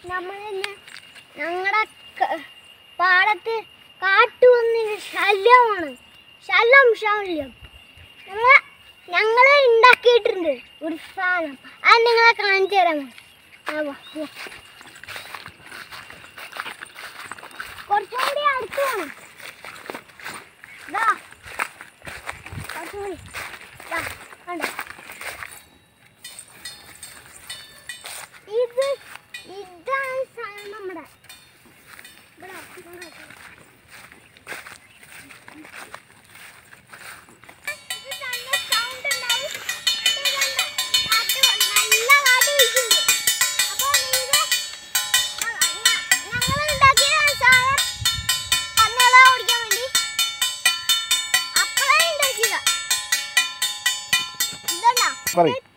നമ്മളിന്ന് ഞങ്ങളുടെ പാടത്ത് കാട്ടുവന്നിന് ശല്യമാണ് ശല്യം ശല്യം നമ്മള് ഞങ്ങള് ഉണ്ടാക്കിയിട്ടുണ്ട് ഒരു സാധനം അത് നിങ്ങളെ കാണിച്ചു തരാമോ ആ, വാ, വാ. കുറച്ചും കൂടി അടുത്ത് വേണം ദാ കുറച്ചും കൂടി ദാ കണ്ടോ ഇത് ഇതാണ് സാധനം നമ്മുടെ ഇവിടെ ഇവിടെ വെക്കാം. ഇത് നല്ല sound ഉണ്ടാവും. ഇത് കണ്ടോ? കാറ്റ് വ- നല്ല കാറ്റ് വീശുന്നുണ്ട്. അപ്പൊ ഇത് ഞ- ഞ- ഞങ്ങള് ഉണ്ടാക്കിയതാണ് സാധനം. പന്നികളെ ഓടിക്കാൻ വേണ്ടി. അപ്പളേ ഉണ്ടാക്കിയതാ. ഇതുണ്ടോ? പറയ്.